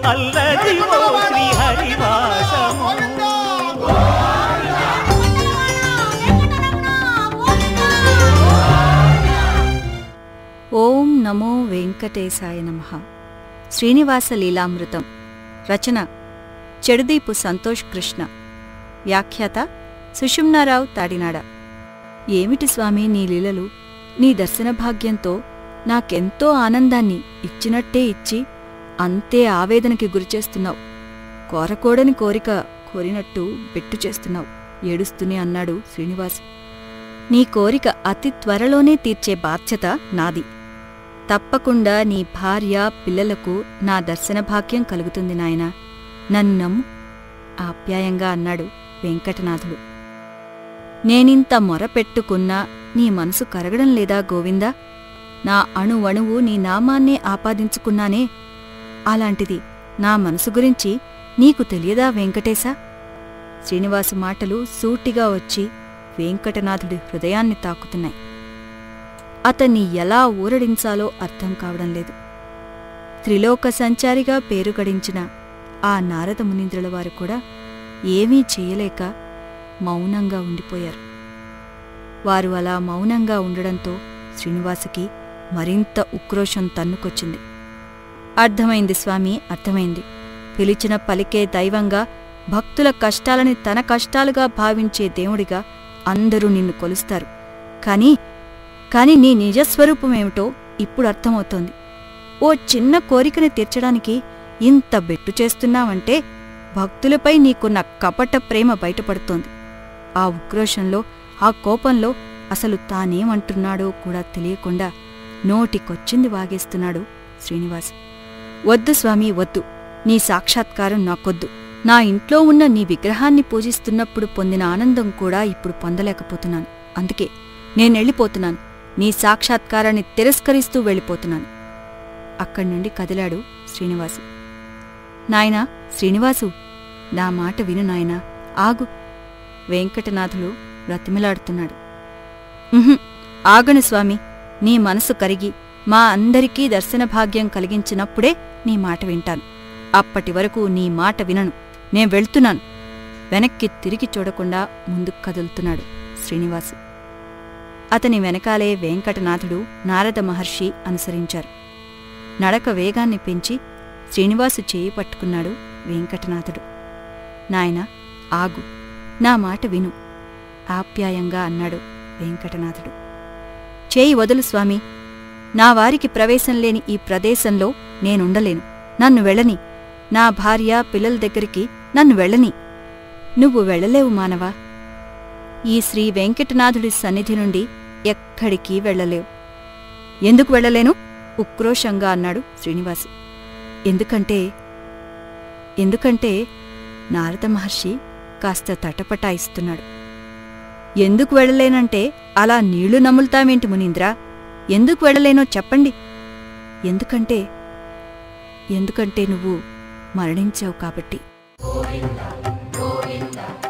అల్లదివో శ్రీహరివాసము ఓం నమో వెంకటేశాయ నమ శ్రీనివాస లీలామృతం రచన చెడుదీపు సంతోష్ కృష్ణ వ్యాఖ్యాత సుషుమ్నారావు తాడినాడ ఏమిటి స్వామి నీ లీలలు నీ దర్శన భాగ్యంతో నాకెంతో ఆనందాన్ని ఇచ్చినట్టే ఇచ్చి అంతే ఆవేదనకి గురిచేస్తున్నావు కోరకూడని కోరిక కోరినట్టు బెట్టు చేస్తున్నావు ఏడుస్తూనే అన్నాడు శ్రీనివాస్ నీ కోరిక అతి త్వరలోనే తీర్చే బాధ్యత నాది తప్పకుండా నీ భార్య పిల్లలకు నా దర్శన భాగ్యం కలుగుతుంది నాయనా నన్ను నమ్ము ఆప్యాయంగా అన్నాడు వెంకటనాథుడు నేనింత మొరపెట్టుకున్నా నీ మనసు కరగడం లేదా గోవిందా నా అణువణువు నీ నామాన్నే ఆపాదించుకున్నానే అలాంటిది నా మనసు గురించి నీకు తెలియదా వెంకటేశా శ్రీనివాసు మాటలు సూటిగా వచ్చి వెంకటనాథుడి హృదయాన్ని తాకుతున్నాయి అతన్ని ఎలా ఊరడించాలో అర్థం కావడం లేదు త్రిలోక సంచారిగా పేరు గడించిన ఆ నారద మునీంద్రుల వారు కూడా ఏమీ చేయలేక మౌనంగా ఉండిపోయారు వారు అలా మౌనంగా ఉండడంతో శ్రీనివాసుకి మరింత ఉక్రోషం తన్నుకొచ్చింది అర్థమైంది స్వామి అర్థమైంది పిలిచిన పలికే దైవంగా భక్తుల కష్టాలని తన కష్టాలుగా భావించే దేవుడిగా అందరూ నిన్ను కొలుస్తారు కాని కాని నీ నిజస్వరూపమేమిటో ఇప్పుడు అర్థమవుతోంది ఓ చిన్న కోరికని తీర్చడానికి ఇంత బెట్టు చేస్తున్నావంటే భక్తులపై నీకున్న కపట ప్రేమ బయటపడుతోంది ఆ ఉక్రోషంలో ఆ కోపంలో అసలు తానేమంటున్నాడో కూడా తెలియకుండా నోటికొచ్చింది వాగేస్తున్నాడు శ్రీనివాస్ వద్దు స్వామి వద్దు నీ సాక్షాత్కారం నాకొద్దు నా ఇంట్లో ఉన్న నీ విగ్రహాన్ని పూజిస్తున్నప్పుడు పొందిన ఆనందం కూడా ఇప్పుడు పొందలేకపోతున్నాను అందుకే నేనెళ్ళిపోతున్నాను నీ సాక్షాత్కారాన్ని తిరస్కరిస్తూ వెళ్ళిపోతున్నాను అక్కడి నుండి కదిలాడు శ్రీనివాసు నాయనా శ్రీనివాసు నా మాట విను నాయనా ఆగు వెంకటనాథులు బ్రతిమిలాడుతున్నాడు "ఉహుం, ఆగను స్వామి నీ మనసు కరిగి మా అందరికీ దర్శన భాగ్యం కలిగించినప్పుడే నీ మాట వింటాను అప్పటి వరకు నీ మాట వినను నేను వెళ్తున్నాను వెనక్కి తిరిగి చూడకుండా ముందుకు కదులుతున్నాడు శ్రీనివాసు అతని వెనకాలే వెంకటనాథుడు నారద మహర్షి అనుసరించారు నడక వేగాన్ని పెంచి శ్రీనివాసు చేయి పట్టుకున్నాడు వెంకటనాథుడు నాయనా ఆగు నా మాట విను ఆప్యాయంగా అన్నాడు వెంకటనాథుడు చేయి వదులు స్వామి నా వారికి ప్రవేశం లేని ఈ ప్రదేశంలో నేనుండలేను నన్ను వెళ్ళని నా భార్య పిల్లల దగ్గరికి నన్ను వెళ్ళని నువ్వు వెళ్ళలేవు మానవా ఈ శ్రీ వెంకటనాథుడి సన్నిధి నుండి ఎక్కడికి వెళ్ళలేవు ఎందుకు వెళ్ళలేను ఉక్రోషంగా అన్నాడు శ్రీనివాసు ఎందుకంటే ఎందుకంటే నారద మహర్షి కాస్త తటపటాయిస్తున్నాడు ఎందుకు వెళ్ళలేనంటే అలా నీళ్లు నములుతావేంటి మునీంద్రా ఎందుకు వెళ్ళలేనో చెప్పండి ఎందుకంటే ఎందుకంటే నువ్వు మరణించావు కాబట్టి